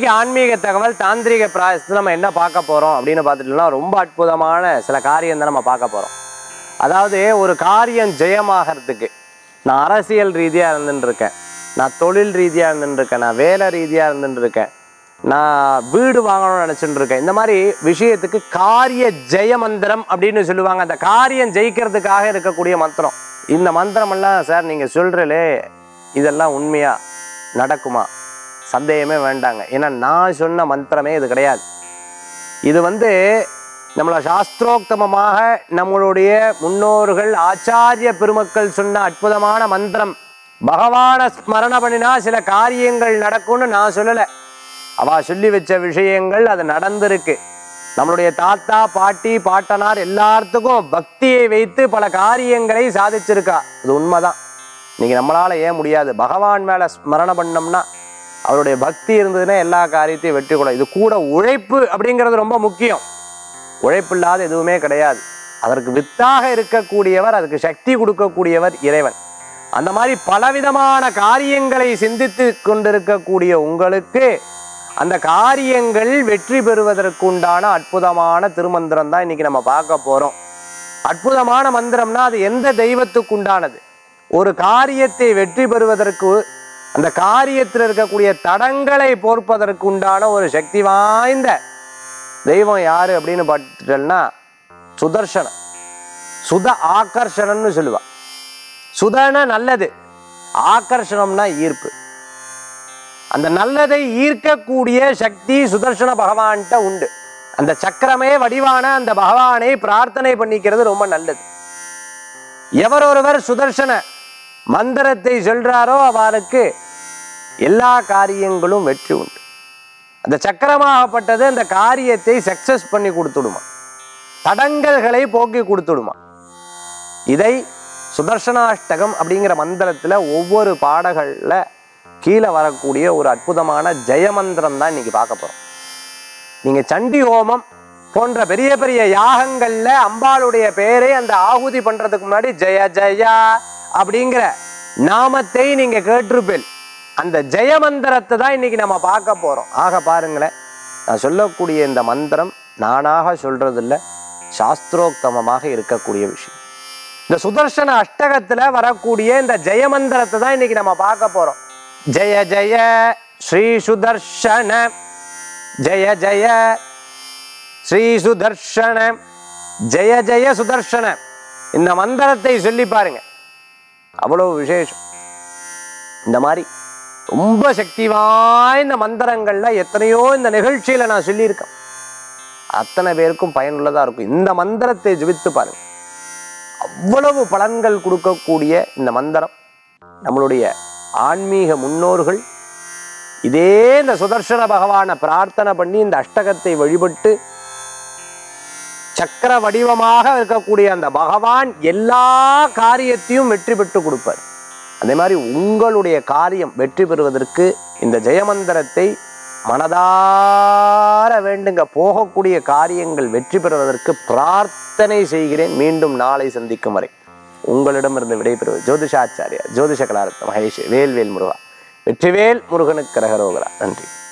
ஆன்மீக தகவல் தாந்திரிக பிராயசத்தில் நம்ம என்ன பார்க்க போகிறோம் அப்படின்னு பார்த்துட்டோம்னா ரொம்ப அற்புதமான சில காரியம் தான் நம்ம பார்க்க போகிறோம் அதாவது ஒரு காரியம் ஜெயமாகறதுக்கு நான் அரசியல் ரீதியாக இருந்துட்டு இருக்கேன் நான் தொழில் ரீதியாக இருந்துட்டு இருக்கேன் நான் வேலை ரீதியாக இருந்துட்டு இருக்கேன் நான் வீடு வாங்கணும்னு நினச்சிட்டு இருக்கேன் இந்த மாதிரி விஷயத்துக்கு காரிய ஜெய மந்திரம் அப்படின்னு சொல்லுவாங்க அந்த காரியம் ஜெயிக்கிறதுக்காக இருக்கக்கூடிய மந்திரம் இந்த மந்திரமெல்லாம் சார் நீங்கள் சொல்கிறலே இதெல்லாம் உண்மையா நடக்குமா சந்தேகமே வேண்டாங்க ஏன்னா நான் சொன்ன மந்திரமே இது கிடையாது இது வந்து நம்மளை சாஸ்திரோக்தமமாக நம்மளுடைய முன்னோர்கள் ஆச்சாரிய பெருமக்கள் சொன்ன அற்புதமான மந்திரம் பகவான ஸ்மரண பண்ணினா சில காரியங்கள் நடக்கும்னு நான் சொல்லலை அவ சொல்லி வச்ச விஷயங்கள் அது நடந்திருக்கு நம்மளுடைய தாத்தா பாட்டி பாட்டனார் எல்லாத்துக்கும் பக்தியை வைத்து பல காரியங்களை சாதிச்சிருக்கா இது உண்மைதான் இன்னைக்கு நம்மளால ஏன் முடியாது பகவான் மேல ஸ்மரண பண்ணோம்னா அவருடைய பக்தி இருந்ததுன்னா எல்லா காரியத்தையும் வெற்றி கூட இது கூட உழைப்பு அப்படிங்கிறது ரொம்ப முக்கியம் உழைப்பு இல்லாத எதுவுமே கிடையாது அதற்கு வித்தாக இருக்கக்கூடியவர் அதுக்கு சக்தி கொடுக்கக்கூடியவர் இறைவன் அந்த மாதிரி பலவிதமான காரியங்களை சிந்தித்து கொண்டிருக்கக்கூடிய உங்களுக்கு அந்த காரியங்கள் வெற்றி பெறுவதற்குண்டான அற்புதமான திருமந்திரம் தான் இன்னைக்கு நம்ம பார்க்க போறோம் அற்புதமான மந்திரம்னா அது எந்த தெய்வத்துக்கு உண்டானது ஒரு காரியத்தை வெற்றி பெறுவதற்கு அந்த காரியத்தில் இருக்கக்கூடிய தடங்களை போர்ப்பதற்கு உண்டான ஒரு சக்தி வாய்ந்த தெய்வம் யாரு அப்படின்னு பார்த்துட்டோம்னா சுதர்சனம் சுத ஆகர்ஷணம்னு சொல்லுவா சுதன நல்லது ஆகர்ஷணம்னா ஈர்ப்பு அந்த நல்லதை ஈர்க்கக்கூடிய சக்தி சுதர்சன பகவான்கிட்ட உண்டு அந்த சக்கரமே வடிவான அந்த பகவானை பிரார்த்தனை பண்ணிக்கிறது ரொம்ப நல்லது எவரொருவர் சுதர்சன மந்திரத்தை சொல்றாரோ அவருக்கு எல்லா காரியங்களும் வெற்றி உண்டு அந்த சக்கரமாகப்பட்டது அந்த காரியத்தை சக்சஸ் பண்ணி கொடுத்துடுமா தடங்கல்களை போக்கி கொடுத்துடுமா இதை சுதர்சனாஷ்டகம் அப்படிங்கிற மந்திரத்துல ஒவ்வொரு பாடல்கள்ல கீழே வரக்கூடிய ஒரு அற்புதமான ஜெயமந்திரம் தான் இன்னைக்கு பார்க்க போறோம் நீங்க சண்டி ஹோமம் போன்ற பெரிய பெரிய யாகங்கள்ல அம்பாளுடைய பேரை அந்த ஆகுதி பண்றதுக்கு முன்னாடி ஜெய ஜெயா அப்படிங்கிற நாமத்தை நீங்க கேட்டிருப்பேன் அந்த ஜெயமந்திரத்தை தான் இன்னைக்கு நம்ம பார்க்க போறோம் ஆக பாருங்களேன் நான் சொல்லக்கூடிய இந்த மந்திரம் நானாக சொல்றது இல்ல சாஸ்திரோக்தமமாக இருக்கக்கூடிய விஷயம் இந்த சுதர்சன அஷ்டகத்துல வரக்கூடிய இந்த ஜெயமந்திரத்தை தான் இன்னைக்கு நம்ம பார்க்க போறோம் ஜெய ஜெய ஸ்ரீ சுதர்ஷன ஜெய ஜெய ஸ்ரீ சுதர்ஷன ஜெய ஜெய சுதர்ஷன இந்த மந்திரத்தை சொல்லி பாருங்க அவ்வளவு விசேஷம் இந்த மாதிரி ரொம்ப சக்தி வாய்ந்த மந்திரங்கள்ல எத்தனையோ இந்த நிகழ்ச்சியில நான் சொல்லியிருக்கேன் அத்தனை பேருக்கும் பயனுள்ளதா இருக்கும் இந்த மந்திரத்தை ஜெபித்து பாருங்க அவ்வளவு பலன்கள் கொடுக்கக்கூடிய இந்த மந்திரம் நம்மளுடைய ஆன்மீக முன்னோர்கள் இதே இந்த சுதர்சன பகவானை பிரார்த்தனை பண்ணி இந்த அஷ்டகத்தை வழிபட்டு சக்கர வடிவமாக இருக்கக்கூடிய அந்த பகவான் எல்லா காரியத்தையும் வெற்றி பெற்று கொடுப்பார் அதே மாதிரி உங்களுடைய காரியம் வெற்றி பெறுவதற்கு இந்த ஜெயமந்திரத்தை மனதார வேண்டுங்க போகக்கூடிய காரியங்கள் வெற்றி பெறுவதற்கு பிரார்த்தனை செய்கிறேன் மீண்டும் நாளை சந்திக்கும் வரை உங்களிடமிருந்து விடைபெறுவது ஜோதிஷாச்சாரியா ஜோதிஷ கலாரத்ன மகேஷ் வேல்வேல் முருகா வெற்றிவேல் முருகனுக்கு கரகரோகரா நன்றி